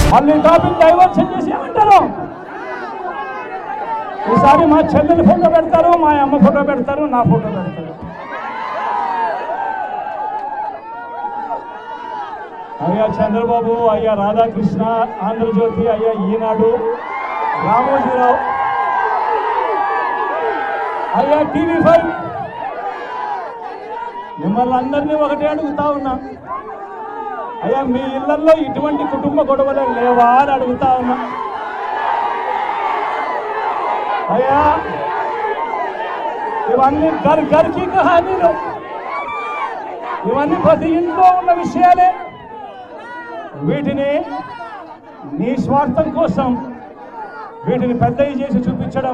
మళ్ళీ topic diversion చేసి ఏమంటారు ఈసారి మా చెల్లెలి ఫోటో పెడతారు మా అమ్మ ఫోటో పెడతారు నా ఫోటో పెడతారు అయ్యా చంద్రబాబు అయ్యా రాధాకృష్ణ ఆంధ్రజ్యోతి అయ్యా ఈనాడు రామోజీరావు అయ్యా టీవీ ఫైవ్ మిమ్మల్ని అందరినీ ఒకటే అడుగుతా ఉన్నా అయ్యా మీ ఇళ్లలో ఇటువంటి కుటుంబ గొడవలు లేవా అని అడుగుతా ఉన్నా అయ్యా ఇవన్నీ గర్ గర్కి కహానీలు ఇవన్నీ ప్రతి ఇంట్లో ఉన్న విషయాలే వీటిని నీ స్వార్థం కోసం వీటిని పెద్దవి చేసి చూపించడం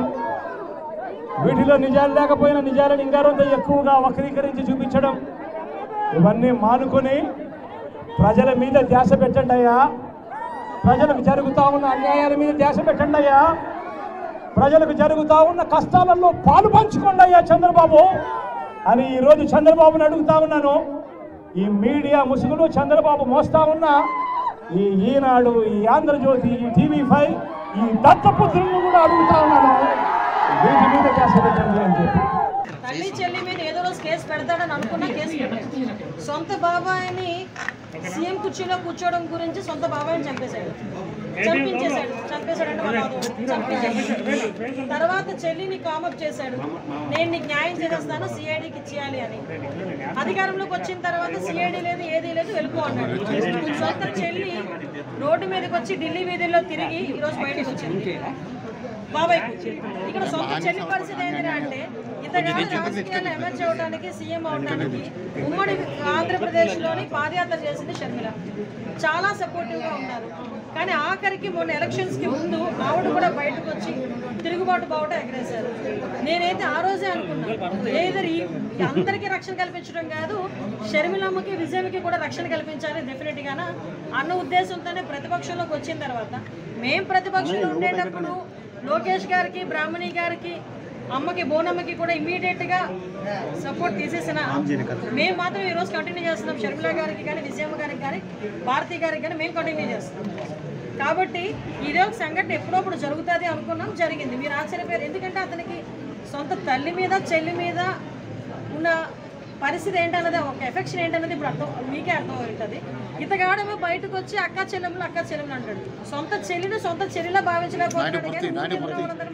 వీటిలో నిజాలు లేకపోయినా నిజాలను ఇంకారంత ఎక్కువగా వక్రీకరించి చూపించడం ఇవన్నీ మానుకొని ప్రజల మీద ధ్యాస పెట్టండి అయ్యా ప్రజలకు జరుగుతా ఉన్న అన్యాయాల మీద ధ్యాస పెట్టండి అయ్యా ప్రజలకు జరుగుతా ఉన్న కష్టాలలో పాలు పంచుకోండి అయ్యా చంద్రబాబు అని ఈరోజు చంద్రబాబుని అడుగుతా ఉన్నాను ఈ మీడియా ముసుగులు చంద్రబాబు మోస్తా ఉన్న ఈ ఈనాడు ఈ ఆంధ్రజ్యోతి ఈ టీవీ ఫైవ్ ఈ దత్తపుత్రులను కూడా అడుగుతా ఉన్నాను వీటి మీద ధ్యాస పెట్టండి అని చెప్పి తల్లి చెల్లి మీద ఏదో రోజు కేసు పెడతాడని అనుకున్నా కేసు పెట్టాడు సొంత బాబాయిని సీఎం కుర్చీలో కూర్చోవడం గురించి సొంత బాబాయిని చంపేశాడు చంపించేశాడు చంపేశాడంటే వాళ్ళ అదోడు. చంపించేశాడు తర్వాత చెల్లిని కామప్ చేశాడు నేను నీకు న్యాయం చేసేస్తాను సిఐడికి ఇచ్చేయాలి అని అధికారంలోకి వచ్చిన తర్వాత సిఐడి లేదు ఏది లేదు వెళ్ళిపో అన్నాడు సొంత చెల్లి రోడ్డు మీదకి వచ్చి ఢిల్లీ వీధుల్లో తిరిగి ఈరోజు బయటకు వచ్చింది బాబాయ్ ఇక్కడ సొంత చెల్లి పరిస్థితి ఏంటి అంటే ఇంతకాలం రాజకీయాల్లో ఎమ్మెల్సీ అవడానికి సీఎం అవడానికి ఉమ్మడి ఆంధ్రప్రదేశ్లోని పాదయాత్ర చేసింది షర్మిల చాలా సపోర్టివ్గా ఉన్నారు కానీ ఆఖరికి మొన్న ఎలక్షన్స్కి ముందు ఆవిడ కూడా బయటకు వచ్చి తిరుగుబాటు బావుట ఎగరేశారు నేనైతే ఆ రోజే అనుకున్నాను ఏదర్ ఈ అందరికీ రక్షణ కల్పించడం కాదు షర్మిలమ్మకి విజయమ్మకి కూడా రక్షణ కల్పించాలి డెఫినెట్గాన అన్న ఉద్దేశంతోనే ప్రతిపక్షంలోకి వచ్చిన తర్వాత మేం ప్రతిపక్షంలో ఉండేటప్పుడు లోకేష్ గారికి బ్రాహ్మణి గారికి అమ్మకి బోనమ్మకి కూడా ఇమీడియట్ గా సపోర్ట్ తీసేసిన మేము మాత్రం ఈ రోజు కంటిన్యూ చేస్తున్నాం షర్మిల గారికి కానీ విజయమ్మ గారికి కానీ భారతి గారికి కానీ మేము కంటిన్యూ చేస్తున్నాం కాబట్టి ఇదే ఒక సంఘటన ఎప్పుడప్పుడు జరుగుతుంది అనుకున్నాం జరిగింది మీరు ఆశ్చర్యపోయారు ఎందుకంటే అతనికి సొంత తల్లి మీద చెల్లి మీద ఉన్న పరిస్థితి ఏంటన్నది ఒక ఎఫెక్షన్ ఏంటన్నది ఇప్పుడు అర్థం మీకే అర్థం అవుతుంది ఇతగాడేమో బయటకు వచ్చి అక్క చెల్లెములు అక్క చెల్లెములు అంటాడు సొంత చెల్లిని సొంత చెల్లిలా భావించలేకపోతున్నాడు కానీ ఊరికే ఎంతో ఉన్నదని